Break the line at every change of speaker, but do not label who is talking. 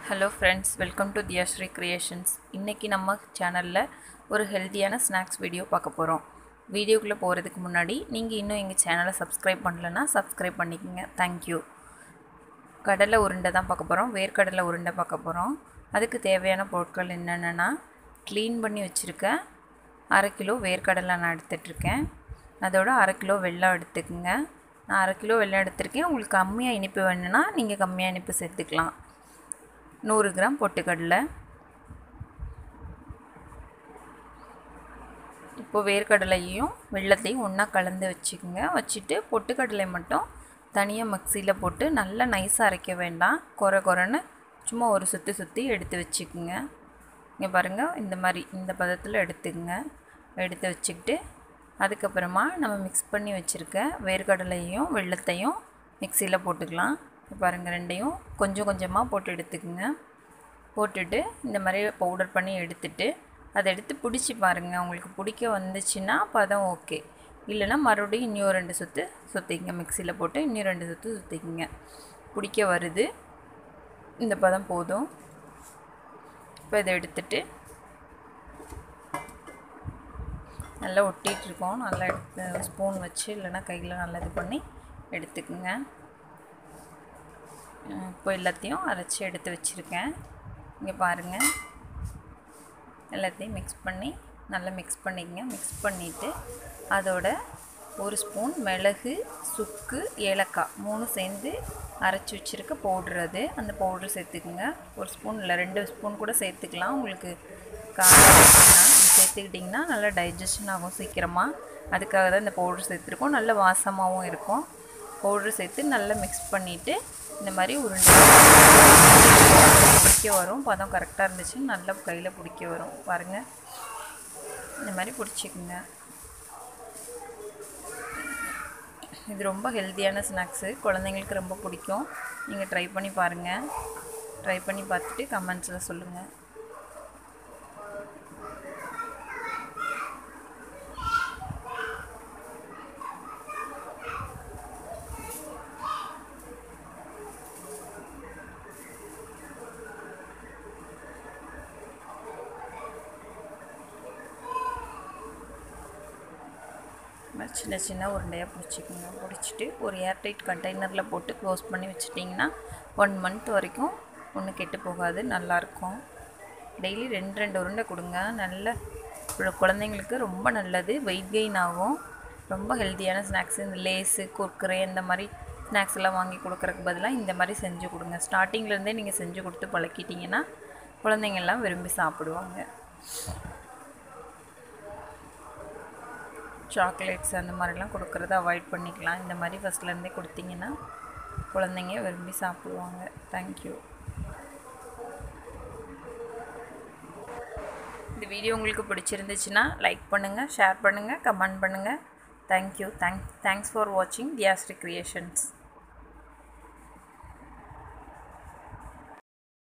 hello friends welcome to Dhiyashree creations இன்றைக்கி நம்ம சேனலில் ஒரு ஹெல்த்தியான ஸ்நாக்ஸ் வீடியோ பார்க்க போகிறோம் வீடியோக்குள்ளே போகிறதுக்கு முன்னாடி நீங்கள் இன்னும் எங்கள் சேனலை சப்ஸ்கிரைப் பண்ணலன்னா சப்ஸ்கிரைப் பண்ணிக்கோங்க தேங்க்யூ கடலை உருண்டை தான் பார்க்க போகிறோம் வேர்க்கடலை உருண்டை பார்க்க போகிறோம் அதுக்கு தேவையான பொருட்கள் என்னென்னா க்ளீன் பண்ணி வச்சுருக்க அரை கிலோ வேர்க்கடலை நான் எடுத்துகிட்ருக்கேன் அதோட அரை கிலோ வெல்லம் எடுத்துக்கோங்க நான் அரை கிலோ வெல்லம் எடுத்திருக்கேன் உங்களுக்கு கம்மியாக இனிப்பு வேணும்னா நீங்கள் கம்மியாக இனிப்பு சேர்த்துக்கலாம் நூறு கிராம் பொட்டுக்கடலை இப்போது வேர்க்கடலையும் வெள்ளத்தையும் ஒன்றா கலந்து வச்சுக்கோங்க வச்சுட்டு பொட்டுக்கடலை மட்டும் தனியாக மிக்சியில் போட்டு நல்லா நைஸாக அரைக்க வேண்டாம் குறை குறைன்னு சும்மா ஒரு சுற்றி சுற்றி எடுத்து வச்சுக்கோங்க இங்கே பாருங்கள் இந்த மாதிரி இந்த பதத்தில் எடுத்துக்கோங்க எடுத்து வச்சுக்கிட்டு அதுக்கப்புறமா நம்ம மிக்ஸ் பண்ணி வச்சுருக்க வேர்க்கடலையும் வெள்ளத்தையும் மிக்சியில் போட்டுக்கலாம் பாருங்கள் ரெண்டையும் கொஞ்சம் கொஞ்சமாக போட்டு எடுத்துக்கோங்க போட்டுட்டு இந்த மாதிரி பவுடர் பண்ணி எடுத்துட்டு அதை எடுத்து பிடிச்சி பாருங்கள் உங்களுக்கு பிடிக்க வந்துச்சுன்னா பதம் ஓகே இல்லைன்னா மறுபடியும் இன்னும் ரெண்டு சுற்று சுற்றிக்கங்க மிக்சியில் போட்டு இன்னும் ரெண்டு சுற்று சுற்றிக்கிங்க பிடிக்க வருது இந்த பதம் போதும் இப்போ இதை எடுத்துட்டு நல்லா ஒட்டிகிட்ருக்கோம் நல்லா எடுத்து ஸ்பூன் வச்சு இல்லைன்னா கையில் நல்லா இது பண்ணி எடுத்துக்குங்க இப்போ எல்லாத்தையும் அரைச்சி எடுத்து வச்சுருக்கேன் இங்கே பாருங்கள் எல்லாத்தையும் மிக்ஸ் பண்ணி நல்லா மிக்ஸ் பண்ணிக்கங்க மிக்ஸ் பண்ணிவிட்டு அதோட ஒரு ஸ்பூன் மிளகு சுக்கு ஏலக்காய் மூணு சேர்ந்து அரைச்சி வச்சுருக்க பவுட்ரு அது அந்த பவுட்ரு சேர்த்துக்குங்க ஒரு ஸ்பூன் இல்லை ரெண்டு ஸ்பூன் கூட சேர்த்துக்கலாம் உங்களுக்கு காரம் சேர்த்துக்கிட்டிங்கன்னா நல்லா டைஜஷன் ஆகும் சீக்கிரமாக அதுக்காக தான் இந்த பவுட்ரு சேர்த்துருக்கோம் நல்ல வாசமாகவும் இருக்கும் பவுட்ரு சேர்த்து நல்லா மிக்ஸ் பண்ணிவிட்டு இந்த மாதிரி உருண்டை பிடிக்க வரும் பதம் கரெக்டாக இருந்துச்சுன்னு நல்லா கையில் பிடிக்க வரும் பாருங்கள் இந்த மாதிரி பிடிச்சிக்குங்க இது ரொம்ப ஹெல்த்தியான ஸ்நாக்ஸு குழந்தைங்களுக்கு ரொம்ப பிடிக்கும் நீங்கள் ட்ரை பண்ணி பாருங்கள் ட்ரை பண்ணி பார்த்துட்டு கமெண்ட்ஸில் சொல்லுங்கள் சின்ன சின்ன உருண்டையாக பிடிச்சிக்கோங்க பிடிச்சிட்டு ஒரு ஏர்டைட் கண்டெய்னரில் போட்டு க்ளோஸ் பண்ணி வச்சிட்டிங்கன்னா ஒன் மந்த் வரைக்கும் ஒன்றும் கெட்டு போகாது நல்லாயிருக்கும் டெய்லி ரெண்டு ரெண்டு உருண்டை கொடுங்க நல்ல குழந்தைங்களுக்கு ரொம்ப நல்லது வெயிட் கெயின் ஆகும் ரொம்ப ஹெல்த்தியான ஸ்நாக்ஸ் இந்த லேஸு குர்குரே இந்த மாதிரி ஸ்நாக்ஸ் எல்லாம் வாங்கி கொடுக்குறக்கு பதிலாக இந்த மாதிரி செஞ்சு கொடுங்க ஸ்டார்டிங்லேருந்தே நீங்கள் செஞ்சு கொடுத்து பழக்கிட்டிங்கன்னா குழந்தைங்கள்லாம் விரும்பி சாப்பிடுவாங்க சாக்லேட்ஸ் அந்த மாதிரிலாம் கொடுக்குறத அவாய்ட் பண்ணிக்கலாம் இந்த மாதிரி ஃபஸ்ட்லேருந்தே கொடுத்தீங்கன்னா குழந்தைங்க விரும்பி சாப்பிடுவாங்க தேங்க்யூ இந்த வீடியோ உங்களுக்கு பிடிச்சிருந்துச்சுன்னா லைக் பண்ணுங்கள் ஷேர் பண்ணுங்கள் கமெண்ட் பண்ணுங்கள் தேங்க்யூ தேங்க் தேங்க்ஸ் ஃபார் வாட்சிங் தியாஸ்ரீ க்ரியேஷன்ஸ்